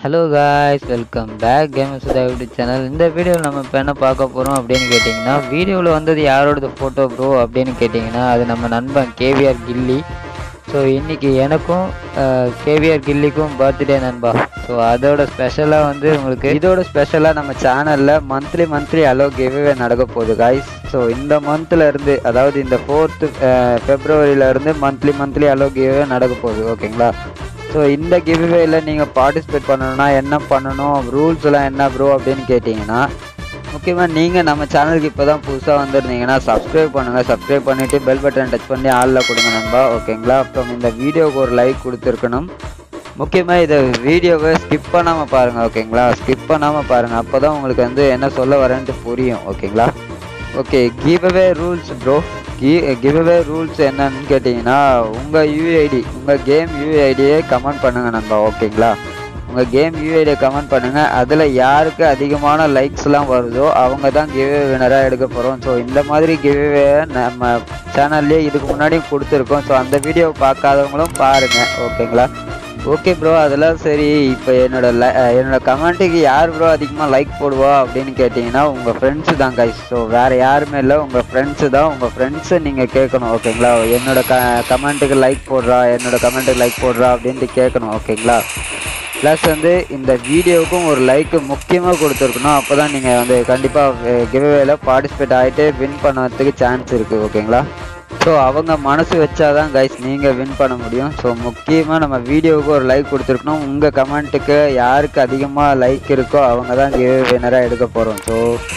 hello guys welcome back game Sudha YouTube channel இந்த வீடியோவில் நம்ம இப்போ என்ன பார்க்க போகிறோம் அப்படின்னு கேட்டிங்கன்னா வீடியோவில் வந்தது யாரோடது ஃபோட்டோ ப்ரோ அப்படின்னு கேட்டிங்கன்னா அது நம்ம நண்பன் கேவிஆர் கில்லி ஸோ இன்றைக்கி எனக்கும் கேவிஆர் கில்லிக்கும் பர்த்டே நண்பா ஸோ அதோட ஸ்பெஷலாக வந்து உங்களுக்கு இதோட ஸ்பெஷலாக நம்ம சேனலில் மந்த்லி மந்த்லி அலோ கிவ்வே நடக்க போகுது காய்ஸ் ஸோ இந்த மந்த்தில் இருந்து அதாவது இந்த ஃபோர்த்து ஃபெப்ரவரியிலேருந்து மந்த்லி மந்த்லி அலோ கிவ்வே நடக்க போகுது ஓகேங்களா ஸோ இந்த கிவ்வேல நீங்கள் பார்ட்டிசிபேட் பண்ணணும்னா என்ன பண்ணணும் ரூல்ஸ் எல்லாம் என்ன ப்ரோ அப்படின்னு கேட்டிங்கன்னா முக்கியமாக நீங்கள் நம்ம சேனலுக்கு இப்போ தான் புதுசாக வந்திருந்தீங்கன்னா சப்ஸ்கிரைப் பண்ணுங்கள் சப்ஸ்கிரைப் பண்ணிவிட்டு பெல் பட்டன் டச் பண்ணி ஆளில் கொடுங்க நண்பா ஓகேங்களா அப்புறம் இந்த வீடியோவுக்கு ஒரு லைக் கொடுத்துருக்கணும் முக்கியமாக இதை வீடியோவை ஸ்கிப் பண்ணாமல் பாருங்கள் ஓகேங்களா ஸ்கிப் பண்ணாமல் பாருங்கள் அப்போ தான் உங்களுக்கு வந்து என்ன சொல்ல வரேன்ட்டு புரியும் ஓகேங்களா okay giveaway rules bro giveaway rules என்னன்னு கேட்டிங்கன்னா உங்கள் யூஐடி உங்கள் கேம் யூஐடியை கமெண்ட் பண்ணுங்கள் நண்பா ஓகேங்களா உங்கள் கேம் யூஐடியை கமெண்ட் பண்ணுங்கள் அதில் யாருக்கு அதிகமான லைக்ஸ்லாம் வருதோ அவங்க தான் கிவ்வே வினராக எடுக்க போகிறோம் ஸோ இந்த மாதிரி கிவ்வே நம்ம சேனல்லே இதுக்கு முன்னாடி கொடுத்துருக்கோம் ஸோ அந்த வீடியோ பார்க்காதவங்களும் பாருங்கள் ஓகேங்களா ஓகே ப்ரோ அதெல்லாம் சரி இப்போ என்னோட என்னோட கமெண்ட்டுக்கு யார் ப்ரோ அதிகமாக லைக் போடுவா அப்படின்னு கேட்டிங்கன்னா உங்கள் ஃப்ரெண்ட்ஸு தான் கைஸ் ஸோ வேறு யாருமே இல்லை உங்கள் ஃப்ரெண்ட்ஸு தான் உங்கள் ஃப்ரெண்ட்ஸை நீங்கள் கேட்கணும் ஓகேங்களா என்னோட க கமெண்ட்டுக்கு லைக் போடுறா என்னோட கமெண்ட்டுக்கு லைக் போடுறா அப்படின்ட்டு கேட்கணும் ஓகேங்களா ப்ளஸ் வந்து இந்த வீடியோவுக்கும் ஒரு லைக்கு முக்கியமாக கொடுத்துருக்கணும் அப்போ தான் நீங்கள் வந்து கண்டிப்பாக கிவ்வேல பார்ட்டிசிபேட் ஆகிட்டு வின் பண்ணுறதுக்கு சான்ஸ் இருக்குது ஓகேங்களா ஸோ அவங்க மனசு வச்சாதான் கைஸ் நீங்கள் வின் பண்ண முடியும் ஸோ முக்கியமாக நம்ம வீடியோவுக்கு ஒரு லைக் கொடுத்துருக்கணும் உங்கள் கமெண்ட்டுக்கு யாருக்கு அதிகமாக லைக் இருக்கோ அவங்க தான் கிவ் வினராக எடுக்க போகிறோம் ஸோ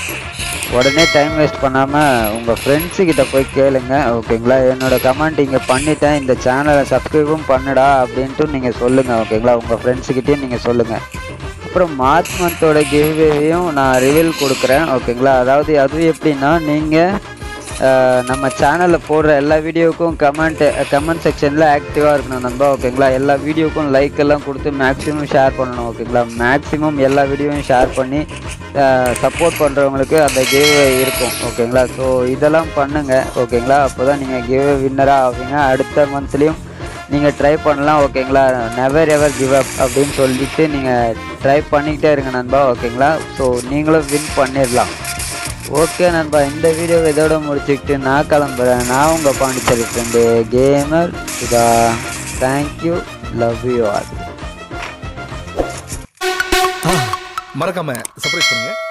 உடனே டைம் வேஸ்ட் பண்ணாமல் உங்கள் ஃப்ரெண்ட்ஸுக்கிட்ட போய் கேளுங்க ஓகேங்களா என்னோடய கமெண்ட் இங்கே பண்ணிட்டேன் இந்த சேனலை சப்ஸ்கிரைபும் பண்ணுடா அப்படின்ட்டு நீங்கள் சொல்லுங்கள் ஓகேங்களா உங்கள் ஃப்ரெண்ட்ஸுக்கிட்டேயும் நீங்கள் சொல்லுங்கள் அப்புறம் மார்ச் மந்தோட கிவ்வேவையும் நான் ரிவீல் கொடுக்குறேன் ஓகேங்களா அதாவது அது எப்படின்னா நீங்கள் நம்ம சேனலில் போடுற எல்லா வீடியோவுக்கும் கமெண்ட் கமெண்ட் செக்ஷனில் ஆக்டிவாக இருக்கணும் நண்பா ஓகேங்களா எல்லா வீடியோக்கும் லைக் எல்லாம் கொடுத்து மேக்ஸிமம் ஷேர் பண்ணணும் ஓகேங்களா மேக்ஸிமம் எல்லா வீடியோவும் ஷேர் பண்ணி சப்போர்ட் பண்ணுறவங்களுக்கு அந்த கிவ் இருக்கும் ஓகேங்களா ஸோ இதெல்லாம் பண்ணுங்கள் ஓகேங்களா அப்போ தான் நீங்கள் கிவ் வின்னராக ஆவீங்க அடுத்த மந்த்லேயும் நீங்கள் ட்ரை பண்ணலாம் ஓகேங்களா நெவர் எவர் கிவ் அப் அப்படின்னு சொல்லிட்டு நீங்கள் ட்ரை பண்ணிக்கிட்டே இருங்க நண்பா ஓகேங்களா ஸோ நீங்களும் வின் பண்ணிடலாம் ஓகே நண்பா இந்த வீடியோ இதோட முடிச்சுக்கிட்டு நான் கிளம்புறேன் நான் உங்கள் Pondicherry friend gamer Sudha thank you love you all மறக்காம சர்ப்ரைஸ் பண்ணுங்க